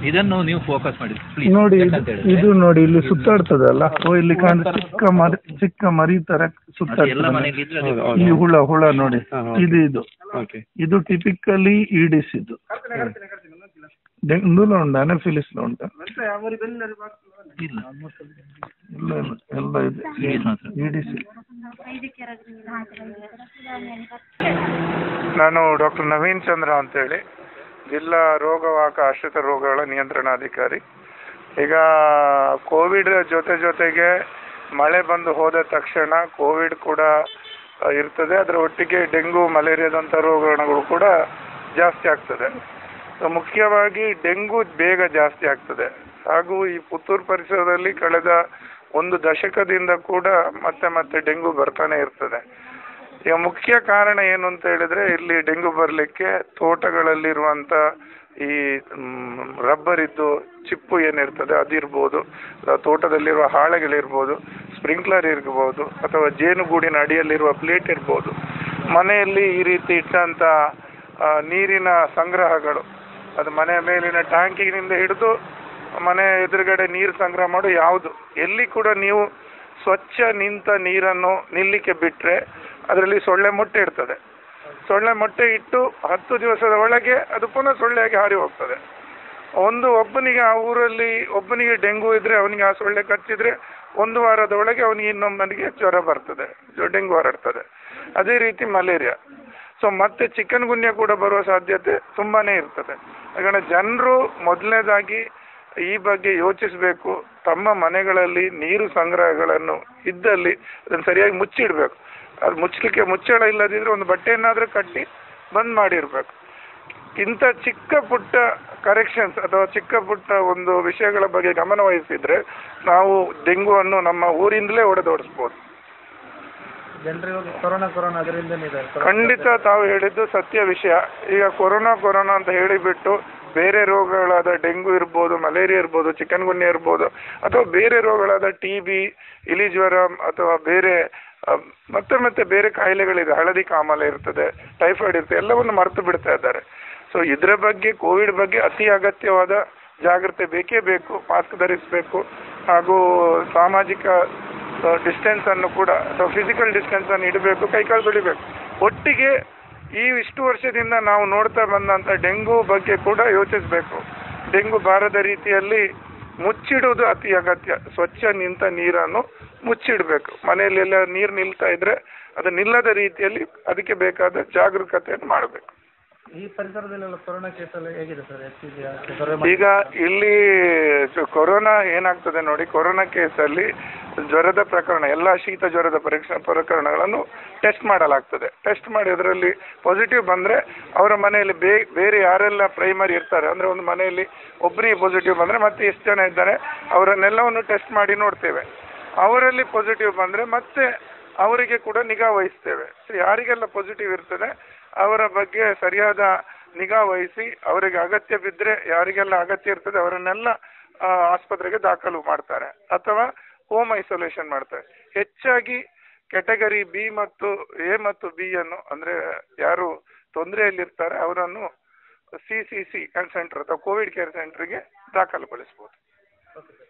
ಇದನ್ನು ನೀವು ಫೋಕಸ್ ಮಾಡಿ ಪ್ಲೀಸ್ ನೋಡಿ ಇದು- ಯಾಕಂತ ಹೇಳಿದ್ರೆ ಇದು ನೋಡಿ ಇಲ್ಲಿ ಸುತ್ತಾಡ್ತದಲ್ಲ ಓ ಇಲ್ಲಿ ಕಾಣ ಚಿಕ್ಕ ಮರಿ ಚಿಕ್ಕ ಮರಿ ತರ ಅದು ಎಲ್ಲ ಸುತ್ತಾಡ್ತದೆ ಮನೆಯಲ್ಲಿ ಇದ್ರೆ ಅದೇ ಹೌದು, problem. ಈ ಹುಳ ಹುಳ ನೋಡಿ ಹಾ, ಹೌದು. ಇದು ಇದು ಓಕೆ ಇದು ಟಿಪಿಕಲಿ ಈಡಿಸ್ ಇದು ಡೆಂಗುಲ ಉಂಟಾ ಅನಫಿಲಿಸ್ ಉಂಟಾ ಇಲ್ಲ ಇಲ್ಲ ಇಲ್ಲ ಎಲ್ಲ ಇದೆ Edis ಮಾತ್ರ. ಈಡಿಸ್ ನಾನು ಡಾಕ್ಟರ್ ನವೀನ್ ಚಂದ್ರ ಅಂತೇಳಿ ಜಿಲ್ಲಾ ರೋಗವಾಹಕ ಆಶ್ರಿತ ರೋಗಗಳ ನಿಯಂತ್ರಣಾಧಿಕಾರಿ ಈಗ ಕೋವಿಡ್ ಜೊತೆ ಜೊತೆಗೆ ಮಳೆ ಬಂದು ಹೋದ ತಕ್ಷಣ ಕೋವಿಡ್ ಕೂಡ ಆ, ಇರ್ತದೆ ಅದರ ಒಟ್ಟಿಗೆ ಡೆಂಗು ಮಲೇರಿಯಾದಂಥ ರೋಗಗಳು ಕೂಡ ಜಾಸ್ತಿ ಆಗ್ತದೆ ಸೊ ಮುಖ್ಯವಾಗಿ ಡೆಂಗು ಬೇಗ ಜಾಸ್ತಿ ಆಗ್ತದೆ ಹಾಗೂ ಈ ಪುತ್ತೂರು ಪರಿಸರದಲ್ಲಿ ಕಳೆದ ಒಂದು ದಶಕದಿಂದ ಕೂಡ ಮತ್ತೆ ಮತ್ತೆ ಡೆಂಗು ಬರ್ತಾನೆ ಇರ್ತದೆ ಈಗ ಮುಖ್ಯ ಕಾರಣ ಏನು ಅಂತ ಹೇಳಿದ್ರೆ ಇಲ್ಲಿ ಡೆಂಗು ಬರಲಿಕ್ಕೆ ತೋಟಗಳಲ್ಲಿರುವಂತ ಈ ರಬ್ಬರ್ ಇದ್ದು ಚಿಪ್ಪು ಏನಿರ್ತದೆ ಅದಿರ್ಬೋದು ಅಥವಾ ತೋಟದಲ್ಲಿರುವ ಹಾಳೆಗಳಿರ್ಬೋದು ಸ್ಪ್ರಿಂಕ್ಲರ್ ಇರ್ಬೋದು ಅಥವಾ ಜೇನುಗೂಡಿನ ಅಡಿಯಲ್ಲಿರುವ ಪ್ಲೇಟ್ ಇರ್ಬೋದು ಮನೆಯಲ್ಲಿ ಈ ರೀತಿ ಇಟ್ಟಂತ ಆ, ನೀರಿನ ಸಂಗ್ರಹಗಳು ಅದು ಮನೆಯ ಮೇಲಿನ ಟ್ಯಾಂಕಿನಿಂದ ಹಿಡಿದು ಮನೆ ಎದುರುಗಡೆ ನೀರು ಸಂಗ್ರಹ ಮಾಡು ಯಾವುದು ಎಲ್ಲಿ ಕೂಡ ನೀವು ಸ್ವಚ್ಛ ನಿಂತ ನೀರನ್ನು ನಿಲ್ಲಿಕ್ಕೆ ಬಿಟ್ರೆ ಅದರಲ್ಲಿ ಸೊಳ್ಳೆ ಮೊಟ್ಟೆ ಇರ್ತದೆ ಸೊಳ್ಳೆ ಮೊಟ್ಟೆ ಇಟ್ಟು ಹತ್ತು ದಿವಸದ ಒಳಗೆ ಅದು ಪುನಃ ಸೊಳ್ಳೆಯಾಗಿ ಹಾರಿ ಹೋಗ್ತದೆ ಒಂದು ಒಬ್ಬನಿಗೆ ಆ ಊರಲ್ಲಿ ಒಬ್ಬನಿಗೆ ಡೆಂಗು ಇದ್ರೆ ಅವನಿಗೆ ಆ ಸೊಳ್ಳೆ ಕಚ್ಚಿದ್ರೆ ಒಂದು ವಾರದ ಒಳಗೆ ಅವನಿಗೆ ಇನ್ನೊಬ್ಬನಿಗೆ ಜ್ವರ ಬರ್ತದೆ ಜೊ- ಡೆಂಗು ಹರಡ್ತದೆ ಅದೇ ರೀತಿ ಮಲೇರಿಯಾ ಸೊ ಮತ್ತೆ ಚಿಕನ್ ಗುನ್ಯ ಕೂಡ ಬರುವ ಸಾಧ್ಯತೆ ತುಂಬಾನೇ ಇರ್ತದೆ ಯಾಕಂದ್ರೆ ಜನರು ಮೊದಲನೇದಾಗಿ ಈ ಬಗ್ಗೆ ಯೋಚಿಸಬೇಕು ತಮ್ಮ ಮನೆಗಳಲ್ಲಿ ನೀರು ಸಂಗ್ರಹಗಳನ್ನು ಇದ್ದಲ್ಲಿ ಅದನ್ನು ಸರಿಯಾಗಿ ಮುಚ್ಚಿಡ್ಬೇಕು ಅದು ಮುಚ್ಚಲಿಕ್ಕೆ ಮುಚ್ಚಳ ಇಲ್ಲದಿದ್ರೆ ಒಂದು ಬಟ್ಟೆಯನ್ನಾದ್ರೂ ಕಟ್ಟಿ ಬಂದ್ ಮಾಡಿರ್ಬೇಕು ಇಂಥ ಚಿಕ್ಕ ಪುಟ್ಟ ಕರೆಕ್ಷನ್ಸ್ ಅಥವಾ ಚಿಕ್ಕ ಪುಟ್ಟ ಒಂದು ವಿಷಯಗಳ ಬಗ್ಗೆ ಗಮನ ವಹಿಸಿದ್ರೆ ನಾವು ಡೆಂಗುವನ್ನು ನಮ್ಮ ಊರಿಂದಲೇ ಹೊಡೆದೋಡಿಸ್ಬೋದು ಜನರು ಕೊರೋನಾ ಕೊರೋನಾ ಅದರಿಂದನೇ ಇದೆ ಖಂಡಿತ ತಾವು ಹೇಳಿದ್ದು ಸತ್ಯ ವಿಷಯ ಈಗ ಕೊರೋನಾ ಕೊರೋನಾ ಅಂತ ಹೇಳಿಬಿಟ್ಟು ಬೇರೆ ರೋಗಗಳಾದ ಡೆಂಗು ಇರ್ಬೋದು ಮಲೇರಿಯಾ ಇರ್ಬೋದು ಚಿಕನ್ ಗುನ್ಯ ಇರ್ಬೋದು ಅಥವಾ ಬೇರೆ ರೋಗಗಳಾದ ಟಿ ಬಿ ಇಲಿ ಜ್ವರ ಅಥವಾ ಬೇರೆ ಆ, ಮತ್ತೆ ಮತ್ತೆ ಬೇರೆ ಕಾಯಿಲೆಗಳಿದೆ ಹಳದಿ ಕಾಮಾಲೆ ಇರ್ತದೆ ಟೈಫಾಯ್ಡ್ ಇರ್ತದೆ ಎಲ್ಲವನ್ನು ಮರೆತು ಬಿಡ್ತಾ ಇದ್ದಾರೆ ಸೊ ಇದರ ಬಗ್ಗೆ ಕೋವಿಡ್ ಬಗ್ಗೆ ಅತಿ ಅಗತ್ಯವಾದ ಜಾಗ್ರತೆ ಬೇಕೇ ಬೇಕು ಮಾಸ್ಕ್ ಧರಿಸಬೇಕು ಹಾಗೂ ಸಾಮಾಜಿಕ ಡಿಸ್ಟೆನ್ಸ್ ಅನ್ನು ಕೂಡ ಅಥವಾ ಫಿಸಿಕಲ್ ಡಿಸ್ಟೆನ್ಸ್ ಅನ್ನು ಇಡಬೇಕು ಕೈಕಾಲು ತೊಳಿಬೇಕು ಒಟ್ಟಿಗೆ ಈ ಇಷ್ಟು ವರ್ಷದಿಂದ ನಾವು ನೋಡ್ತಾ ಬಂದಂತ ಡೆಂಗು ಬಗ್ಗೆ ಕೂಡ ಯೋಚಿಸಬೇಕು ಡೆಂಗು ಬಾರದ ರೀತಿಯಲ್ಲಿ ಮುಚ್ಚಿಡುವುದು ಅತಿ ಅಗತ್ಯ ಸ್ವಚ್ಛ ನಿಂತ ನೀರನ್ನು ಮುಚ್ಚಿಡಬೇಕು ಮನೆಯಲ್ಲಿ ಎಲ್ಲ ನೀರು ನಿಲ್ತಾ ಇದ್ರೆ ಅದು ನಿಲ್ಲದ ರೀತಿಯಲ್ಲಿ ಅದಕ್ಕೆ ಬೇಕಾದ ಜಾಗರೂಕತೆಯನ್ನು ಮಾಡಬೇಕು ಈ ಪರಿಸರದಲ್ಲೆಲ್ಲ ಕೊರೋನಾ ಕೇಸಲ್ಲಿ ಹೇಗಿದೆ ಸರ್ ಹೆಚ್ಚಿದೆಯಾ ಕೊರೋನಾ ಈಗ ಇಲ್ಲಿ ಜೊ- ಕೊರೋನಾ ಏನಾಗ್ತದೆ ನೋಡಿ ಕೊರೋನಾ ಕೇಸಲ್ಲಿ ಜ್ವರದ ಪ್ರಕರಣ ಎಲ್ಲ ಶೀತ ಜ್ವರದ ಪರೀಕ್ಷಾ ಪ್ರಕರಣಗಳನ್ನು ಟೆಸ್ಟ್ ಮಾಡಲಾಗ್ತದೆ ಟೆಸ್ಟ್ ಮಾಡಿ ಅದರಲ್ಲಿ ಪಾಸಿಟಿವ್ ಬಂದ್ರೆ ಅವರ ಮನೆಯಲ್ಲಿ ಬೇ ಬೇರೆ ಯಾರೆಲ್ಲ ಪ್ರೈಮರಿ ಇರ್ತಾರೆ ಅಂದ್ರೆ ಒಂದು ಮನೆಯಲ್ಲಿ ಒಬ್ಬರಿಗೆ ಪಾಸಿಟಿವ್ ಬಂದ್ರೆ ಮತ್ತೆ ಎಷ್ಟು ಜನ ಇದ್ದಾರೆ ಅವರನ್ನೆಲ್ಲವನ್ನು ಟೆಸ್ಟ್ ಮಾಡಿ ನೋಡ್ತೇವೆ ಅವರಲ್ಲಿ ಪಾಸಿಟಿವ್ ಬಂದ್ರೆ ಮತ್ತೆ ಅವರಿಗೆ ಕೂಡ ನಿಗಾ ವಹಿಸ್ತೇವೆ So ಯಾರಿಗೆಲ್ಲ ಪಾಸಿಟಿವ್ ಇರ್ತದೆ ಅವರ ಬಗ್ಗೆ ಸರಿಯಾದ ನಿಗಾ ವಹಿಸಿ ಅವರಿಗೆ ಅಗತ್ಯ ಬಿದ್ದರೆ ಯಾರಿಗೆಲ್ಲ ಅಗತ್ಯ ಇರ್ತದೆ ಅವರನ್ನೆಲ್ಲ ಆ, ಆಸ್ಪತ್ರೆಗೆ ದಾಖಲು ಮಾಡ್ತಾರೆ ಅಥವಾ ಹೋಮ್ ಐಸೋಲೇಷನ್ ಮಾಡ್ತಾರೆ ಹೆಚ್ಚಾಗಿ ಕೆಟಗರಿ ಬಿ ಮತ್ತು ಎ ಮತ್ತು ಬಿ ಅನ್ನು ಅಂದ್ರೆ ಯಾರು ತೊಂದರೆಯಲ್ಲಿರ್ತಾರೆ ಅವರನ್ನು ಸಿ ಸಿ ಸಿ ಸೆಂಟರ್ ಅಥವಾ ಕೋವಿಡ್ ಕೇರ್ ಸೆಂಟರ್ಗೆ ದಾಖಲುಗೊಳಿಸಬಹುದು